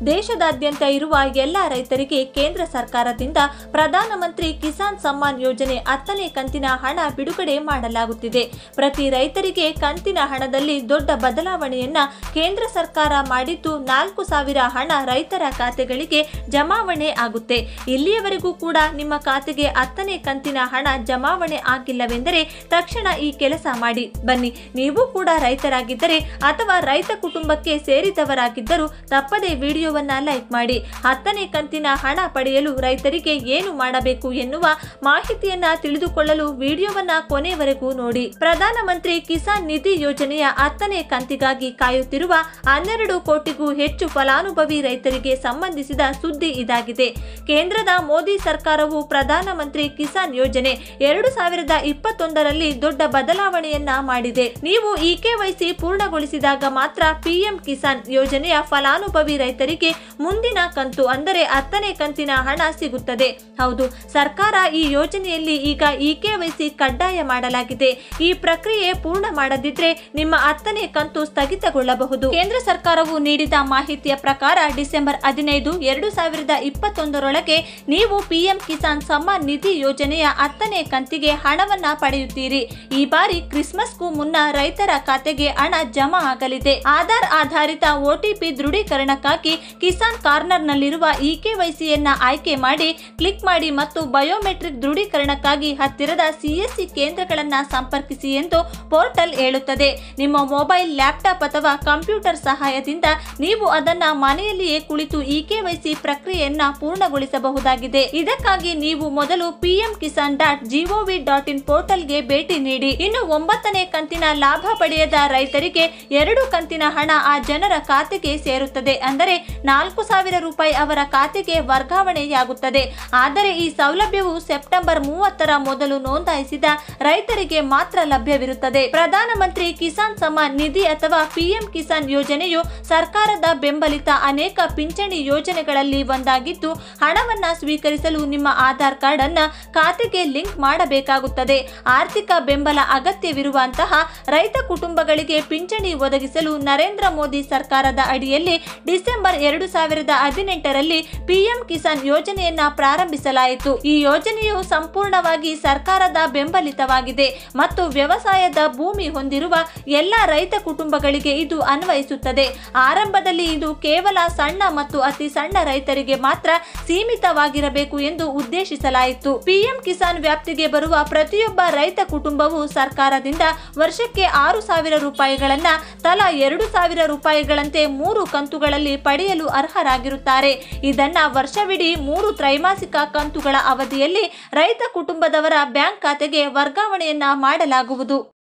ದೇಶದಾದ್ಯಂತ ಇರುವ ಎಲ್ಲ ರೈತರಿಗೆ ಕೇಂದ್ರ ಸರ್ಕಾರದಿಂದ ಪ್ರಧಾನಮಂತ್ರಿ ಕಿಸಾನ್ ಸಮ್ಮಾನ್ ಯೋಜನೆ ಹತ್ತನೇ ಕಂತಿನ ಹಣ ಬಿಡುಗಡೆ ಮಾಡಲಾಗುತ್ತಿದೆ ಪ್ರತಿ ರೈತರಿಗೆ ಕಂತಿನ ಹಣದಲ್ಲಿ ದೊಡ್ಡ ಬದಲಾವಣೆಯನ್ನ ಕೇಂದ್ರ ಸರ್ಕಾರ ಮಾಡಿದ್ದು ನಾಲ್ಕು ಸಾವಿರ ಹಣ ರೈತರ ಖಾತೆಗಳಿಗೆ ಜಮಾವಣೆ ಆಗುತ್ತೆ ಇಲ್ಲಿಯವರೆಗೂ ಕೂಡ ನಿಮ್ಮ ಖಾತೆಗೆ ಹತ್ತನೇ ಕಂತಿನ ಹಣ ಜಮಾವಣೆ ಆಗಿಲ್ಲವೆಂದರೆ ತಕ್ಷಣ ಈ ಕೆಲಸ ಮಾಡಿ ಬನ್ನಿ ನೀವು ಕೂಡ ರೈತರಾಗಿದ್ದರೆ ಅಥವಾ ರೈತ ಕುಟುಂಬಕ್ಕೆ ಸೇರಿದವರಾಗಿದ್ದರೂ ತಪ್ಪದೇ ವಿಡಿಯೋವನ್ನ ಲೈಕ್ ಮಾಡಿ ಹತ್ತನೇ ಕಂತಿನ ಹಣ ಪಡೆಯಲು ರೈತರಿಗೆ ಏನು ಮಾಡಬೇಕು ಎನ್ನುವ ಮಾಹಿತಿಯನ್ನ ತಿಳಿದುಕೊಳ್ಳಲು ವಿಡಿಯೋವನ್ನ ಕೊನೆವರೆಗೂ ನೋಡಿ ಪ್ರಧಾನಮಂತ್ರಿ ಕಿಸಾನ್ ನಿಧಿ ಯೋಜನೆಯ ಹತ್ತನೇ ಕಂತಿಗಾಗಿ ಕಾಯುತ್ತಿರುವ ಹನ್ನೆರಡು ಕೋಟಿಗೂ ಹೆಚ್ಚು ಫಲಾನುಭವಿ ರೈತರಿಗೆ ಸಂಬಂಧಿಸಿದ ಸುದ್ದಿ ಇದಾಗಿದೆ ಕೇಂದ್ರದ ಮೋದಿ ಸರ್ಕಾರವು ಪ್ರಧಾನಮಂತ್ರಿ ಕಿಸಾನ್ ಯೋಜನೆ ಎರಡು ಸಾವಿರದ ಇಪ್ಪತ್ತೊಂದರಲ್ಲಿ ದೊಡ್ಡ ಬದಲಾವಣೆಯನ್ನ ಮಾಡಿದೆ ನೀವು ಈ ಕೆವೈಸಿ ಪೂರ್ಣಗೊಳಿಸಿದಾಗ ಮಾತ್ರ ಪಿಎಂ ಕಿಸಾನ್ ಯೋಜನೆಯ ಫಲಾನುಭವಿ ರೈತರಿಗೆ ಮುಂದಿನ ಕಂತು ಅಂದರೆ ಹತ್ತನೇ ಕಂತಿನ ಹಣ ಸಿಗುತ್ತದೆ ಹೌದು ಸರ್ಕಾರ ಈ ಯೋಜನೆಯಲ್ಲಿ ಈಗ ಇ ಕೆವೈಸಿ ಕಡ್ಡಾಯ ಮಾಡಲಾಗಿದೆ ಈ ಪ್ರಕ್ರಿಯೆ ಪೂರ್ಣ ಮಾಡದಿದ್ರೆ ನಿಮ್ಮ ಹತ್ತನೇ ಕಂತು ಸ್ಥಗಿತಗೊಳ್ಳಬಹುದು ಕೇಂದ್ರ ಸರ್ಕಾರವು ನೀಡಿದ ಮಾಹಿತಿಯ ಪ್ರಕಾರ ಡಿಸೆಂಬರ್ ಹದಿನೈದು ಎರಡು ಸಾವಿರದ ಇಪ್ಪತ್ತೊಂದರೊಳಗೆ ನೀವು ಪಿಎಂ ಕಿಸಾನ್ ಸಮ್ಮಾನ್ ನಿಧಿ ಯೋಜನೆಯ ಹತ್ತನೇ ಕಂತಿಗೆ ಹಣವನ್ನ ಪಡೆಯುತ್ತೀರಿ ಈ ಬಾರಿ ಕ್ರಿಸ್ಮಸ್ಗೂ ಮುನ್ನ ರೈತರ ಖಾತೆಗೆ ಹಣ ಜಮಾ ಆಗಲಿದೆ ಆಧಾರ್ ಆಧಾರಿತ ಒಟಿಪಿ ದೃಢೀಕರಣಕ್ಕಾಗಿ ಕಿಸಾನ್ ಕಾರ್ನರ್ನಲ್ಲಿರುವ ಇ ಕೆವೈಸಿಯನ್ನ ಆಯ್ಕೆ ಮಾಡಿ ಕ್ಲಿಕ್ ಮಾಡಿ ಮತ್ತು ಬಯೋಮೆಟ್ರಿಕ್ ದೃಢೀಕರಣಕ್ಕಾಗಿ ಹತ್ತಿರದ ಸಿಎಸ್ಸಿ ಕೇಂದ್ರಗಳನ್ನ ಸಂಪರ್ಕಿಸಿ ಎಂದು ಪೋರ್ಟಲ್ ಹೇಳುತ್ತದೆ ನಿಮ್ಮ ಮೊಬೈಲ್ ಲ್ಯಾಪ್ಟಾಪ್ ಅಥವಾ ಕಂಪ್ಯೂಟರ್ ಸಹಾಯದಿಂದ ನೀವು ಅದನ್ನ ಮನೆಯಲ್ಲಿಯೇ ಕುಳಿತು ಇ ಕೆವೈಸಿ ಪ್ರಕ್ರಿಯೆಯನ್ನ ಪೂರ್ಣಗೊಳಿಸಬಹುದಾಗಿದೆ ಇದಕ್ಕಾಗಿ ನೀವು ಮೊದಲು PM Kisan dot GOV dot in ಪೋರ್ಟಲ್ಗೆ ಭೇಟಿ ನೀಡಿ ಇನ್ನು ಒಂಬತ್ತನೇ ಕಂತಿನ ಲಾಭ ಪಡೆಯದ ರೈತರಿಗೆ ಎರಡು ಕಂತಿನ ಹಣ ಆ ಜನರ ಖಾತೆಗೆ ಸೇರುತ್ತದೆ ಅಂದರೆ ನಾಲ್ಕು ಸಾವಿರ ರೂಪಾಯಿ ಅವರ ಖಾತೆಗೆ ವರ್ಗಾವಣೆಯಾಗುತ್ತದೆ ಆದರೆ ಈ ಸೌಲಭ್ಯವು ಸೆಪ್ಟೆಂಬರ್ ಮೂವತ್ತರ ಮೊದಲು ನೋಂದಾಯಿಸಿದ ರೈತರಿಗೆ ಮಾತ್ರ ಲಭ್ಯವಿರುತ್ತದೆ ಪ್ರಧಾನಮಂತ್ರಿ ಕಿಸಾನ್ ಸಮ್ಮಾನ್ ನಿಧಿ ಅಥವಾ ಪಿಎಂ ಕಿಸಾನ್ ಯೋಜನೆಯು ಸರ್ಕಾರದ ಬೆಂಬಲಿತ ಅನೇಕ ಪಿಂಚಣಿ ಯೋಜನೆಗಳಲ್ಲಿ ಒಂದಾಗಿದ್ದು ಹಣವನ್ನ ಸ್ವೀಕರಿಸಲು ನಿಮ್ಮ ಆಧಾರ್ ಕಾರ್ಡ್ ಅನ್ನ ಖಾತೆಗೆ ಲಿಂಕ್ ಮಾಡಬೇಕಾಗುತ್ತದೆ ಆರ್ಥಿಕ ಬೆಂಬಲ ಅಗತ್ಯವಿರುವಂತಹ ರೈತ ಕುಟುಂಬಗಳಿಗೆ ಪಿಂಚಣಿ ಒದಗಿಸಲು ನರೇಂದ್ರ ಮೋದಿ ಸರ್ಕಾರದ ಅಡಿಯಲ್ಲಿ ಡಿಸೆಂಬರ್ ಎರಡು ಸಾವಿರದ ಹದಿನೆಂಟರಲ್ಲಿ ಪಿಎಂ ಕಿಸಾನ್ ಯೋಜನೆಯನ್ನ ಪ್ರಾರಂಭಿಸಲಾಯಿತು ಈ ಯೋಜನೆಯು ಸಂಪೂರ್ಣವಾಗಿ ಸರ್ಕಾರದ ಬೆಂಬಲಿತವಾಗಿದೆ ಮತ್ತು ವ್ಯವಸಾಯದ ಭೂಮಿ ಹೊಂದಿರುವ ಎಲ್ಲ ರೈತ ಕುಟುಂಬಗಳಿಗೆ ಇದು ಅನ್ವಯಿಸುತ್ತದೆ ಆರಂಭದಲ್ಲಿ ಇದು ಕೇವಲ ಸಣ್ಣ ಮತ್ತು ಅತಿ ಸಣ್ಣ ರೈತರಿಗೆ ಮಾತ್ರ ಸೀಮಿತವಾಗಿರಬೇಕು ಎಂದು ಉದ್ದೇಶಿಸಲಾಯಿತು ಪಿಎಂ ಕಿಸಾನ್ ವ್ಯಾಪ್ತಿಗೆ ಬರುವ ಪ್ರತಿಯೊಬ್ಬ ರೈತ ಕುಟುಂಬವು ಸರ್ಕಾರದಿಂದ ವರ್ಷಕ್ಕೆ ಆರು ಸಾವಿರ ರೂಪಾಯಿಗಳನ್ನ ತಲಾ ಎರಡು ಸಾವಿರ ರೂಪಾಯಿಗಳಂತೆ ಮೂರು ಕಂತುಗಳಲ್ಲಿ ಪಡೆಯಲು ಅರ್ಹರಾಗಿರುತ್ತಾರೆ ಇದನ್ನ ವರ್ಷವಿಡೀ ಮೂರು ತ್ರೈಮಾಸಿಕ ಕಂತುಗಳ ಅವಧಿಯಲ್ಲಿ ರೈತ ಕುಟುಂಬದವರ ಬ್ಯಾಂಕ್ ಖಾತೆಗೆ ವರ್ಗಾವಣೆಯನ್ನ ಮಾಡಲಾಗುವುದು